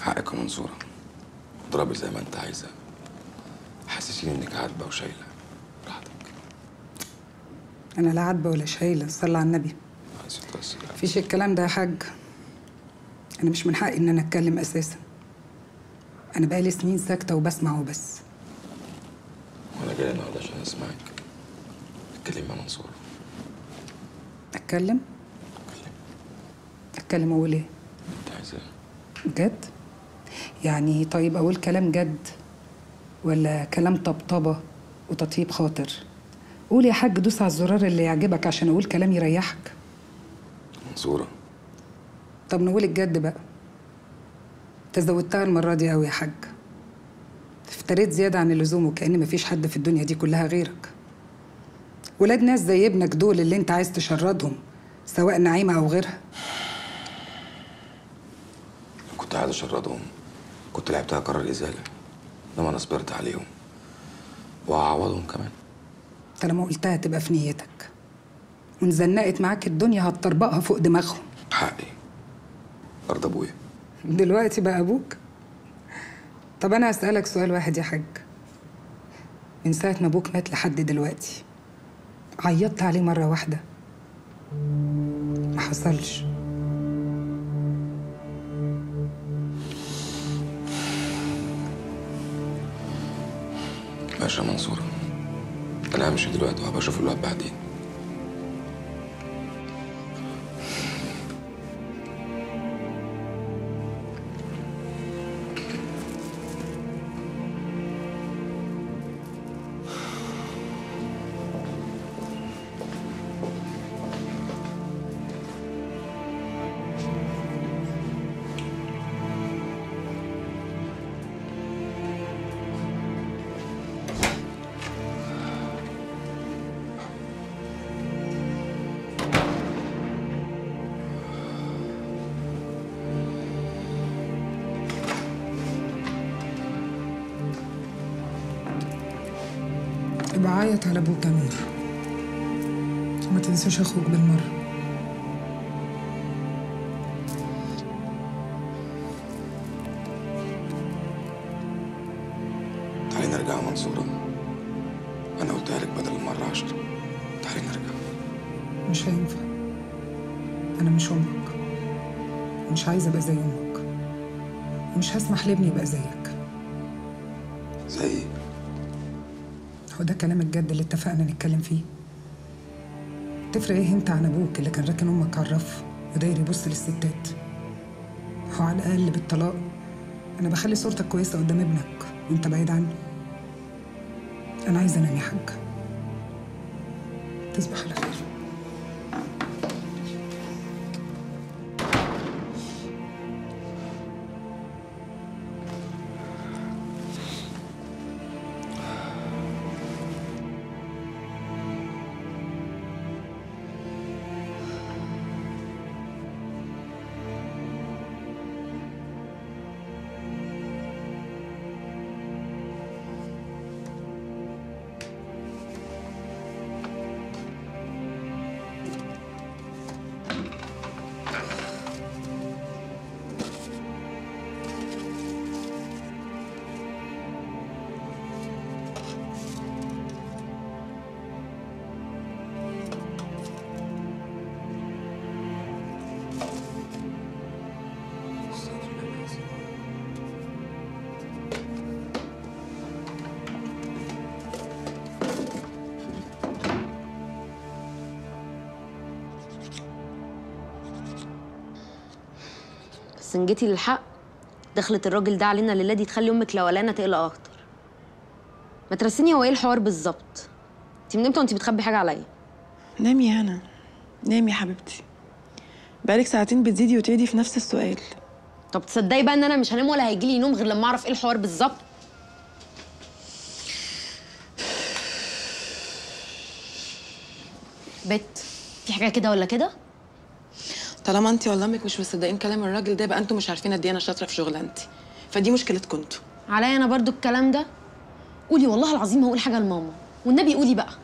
حقك يا منصورة اضربي زي ما انت عايزة حسسيني انك عاتبة وشايلة براحتك انا لا عاتبه ولا شايله صلى على النبي عايزة توصل مفيش الكلام ده يا حاج انا مش من حقي ان انا اتكلم اساسا انا بقالي سنين ساكته وبسمع وبس وانا جاي النهارده عشان اسمعك اتكلمي يا منصورة اتكلم اتكلم اقول ايه انت عايزة جد يعني طيب اقول كلام جد ولا كلام طبطبه وتطيب خاطر قول يا حاج دوس على الزرار اللي يعجبك عشان اقول كلام يريحك منصورة طب نقول الجد بقى تزودتها المرة دي قوي يا حاج افتريت زيادة عن اللزوم وكأن مفيش حد في الدنيا دي كلها غيرك ولاد ناس زي ابنك دول اللي انت عايز تشردهم سواء نعيمة أو غيرها لو كنت عايز اشردهم كنت لعبتها قرار ازالة انما انا صبرت عليهم وهعوضهم كمان طالما قلتها تبقى في نيتك وان زنقت معاك الدنيا هتطربقها فوق دماغهم حقي ارض ابويا دلوقتي بقى أبوك طب أنا هسألك سؤال واحد يا حاج من ساعة ما أبوك مات لحد دلوقتي عيطت عليه مرة واحدة ما حصلش ماشي يا منصورة انا همشي دلوقتي وهبقى اشوف الواد بعدين ابقى عيط على أبوك يا نور وما تنساش أخوك بالمرة تعالي نرجع يا منصورة انا قلتها لك بدل المرة عشرة تعالي نرجع مش هينفع أنا مش أمك مش عايزة أبقى زي أمك ومش هسمح لابني يبقى زيك زي هو ده كلام الجد اللي اتفقنا نتكلم فيه تفرق ايه انت عن ابوك اللي كان راكن امك على الرف وداير يبص للستات هو على الاقل بالطلاق انا بخلي صورتك كويسه قدام ابنك وانت بعيد عنه انا عايزه انام يا حاج تصبح على خير بس ان جيتي للحق دخلت الراجل ده علينا الليله دي تخلي امك لولانا تقلق اكتر ما ترسيني هو ايه الحوار بالظبط انت من امتى وانت بتخبي حاجه عليا نامي يا هنا نامي يا حبيبتي بقالك ساعتين بتزيدي وتعيدي في نفس السؤال طب تصدقي بقى ان انا مش هنام ولا هيجيلي نوم غير لما اعرف ايه الحوار بالظبط بت في حاجه كده ولا كده طالما انت ولا امك مش مصدقين كلام الراجل ده يبقى انتوا مش عارفين قد ايه انا شاطره في شغلانتي فدي مشكلتكم انتوا عليا انا برضو الكلام ده قولي والله العظيم هقول حاجه لماما والنبي قولي بقى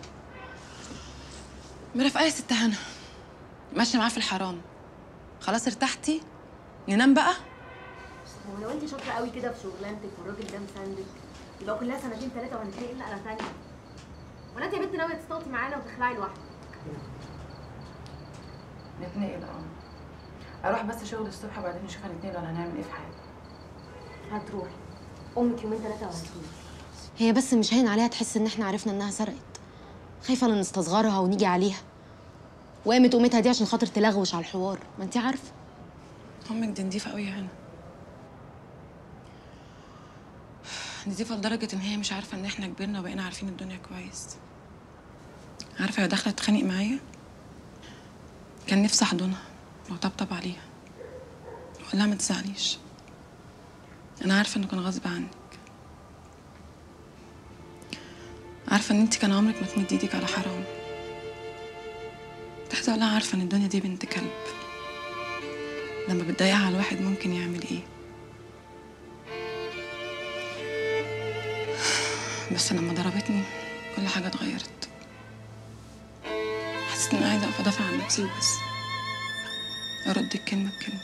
مرافقه يا ست هنا ماشيه معاه في الحرام خلاص ارتحتي ننام بقى هو لو انت شاطره قوي كده في شغلانتك والراجل ده مساندك يبقى كلها سنتين ثلاثه وهنتلاقي نقله ثانيه ولا انت يا بنت ناويه تستوطي معانا وتخلعي لوحدك نتنقل اه اروح بس شغل الصبح وبعدين نشوف هنتنقل ولا هنعمل ايه في حياتنا هتروحي امك يومين ثلاثه وهتروحي هي بس مش هين عليها تحس ان احنا عرفنا انها سرقت خايفه لا نستصغرها ونيجي عليها وقامت قومتها دي عشان خاطر تلغوش على الحوار ما انت عارفه امك دي نضيفه قوي يا هنا نضيفه لدرجه ان هي مش عارفه ان احنا كبرنا وبقينا عارفين الدنيا كويس عارفه هي داخله تتخانق معايا كان نفسي احضنها وطبطب عليها واقول لها ما تزعليش انا عارفه انه كان غصب عنك عارفه ان انت كان عمرك ما تمدي ايدك على حرام كنت عايزه اقول لها عارفه ان الدنيا دي بنت كلب لما بتضايقها على الواحد ممكن يعمل ايه بس لما ضربتني كل حاجة اتغيرت حسيت اني عايزة اقف ادافع عن نفسي وبس ارد الكلمة بكلمة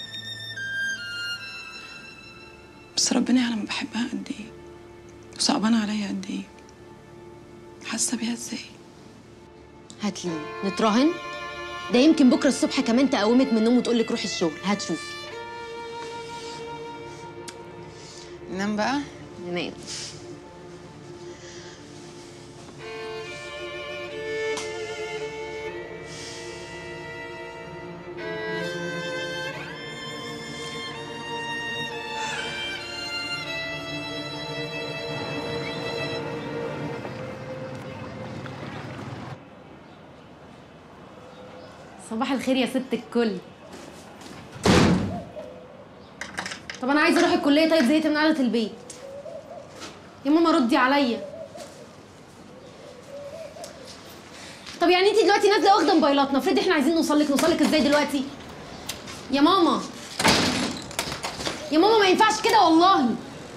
بس ربنا يعلم بحبها قد ايه وصعبانة عليا قد ايه حاسة بيها ازاي هاتلي نتراهن ده يمكن بكره الصبح كمان تقومك من النوم وتقول لك روحي الشغل هتشوفي ننام بقى ننام صباح الخير يا ست الكل طب انا عايزه اروح الكليه طيب زهقت من قعده البيت يا ماما ردي عليا طب يعني انت دلوقتي نازله واخده موبايلاتنا افرضي احنا عايزين نوصل لك نوصل لك ازاي دلوقتي يا ماما يا ماما ما ينفعش كده والله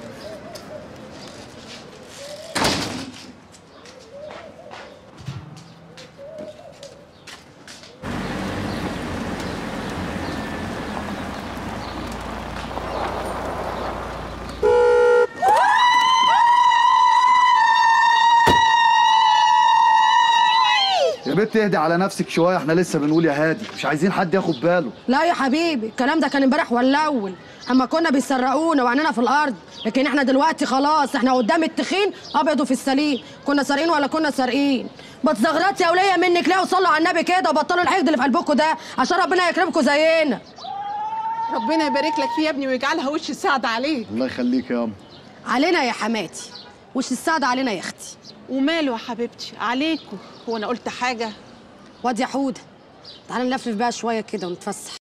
يا بنت اهدي على نفسك شويه احنا لسه بنقول يا هادي مش عايزين حد ياخد باله لا يا حبيبي الكلام ده كان امبارح ولا اول اما كنا بيسرقونا وعننا في الارض لكن احنا دلوقتي خلاص احنا قدام التخين ابيض وفي السليم كنا سارقين ولا كنا سارقين بتزغرطي يا وليه منك ليه وصلوا على النبي كده وبطلوا الحقد اللي في قلبكم ده عشان ربنا يكرمكم زينا ربنا يبارك لك فيه يا ابني ويجعلها وش السعد عليك الله يخليك يا ام علينا يا حماتي وش السعد علينا يا اختي وماله يا حبيبتي عليكم هو انا قلت حاجه واد يا حوده تعالى نلفلف بقى شويه كده ونتفسح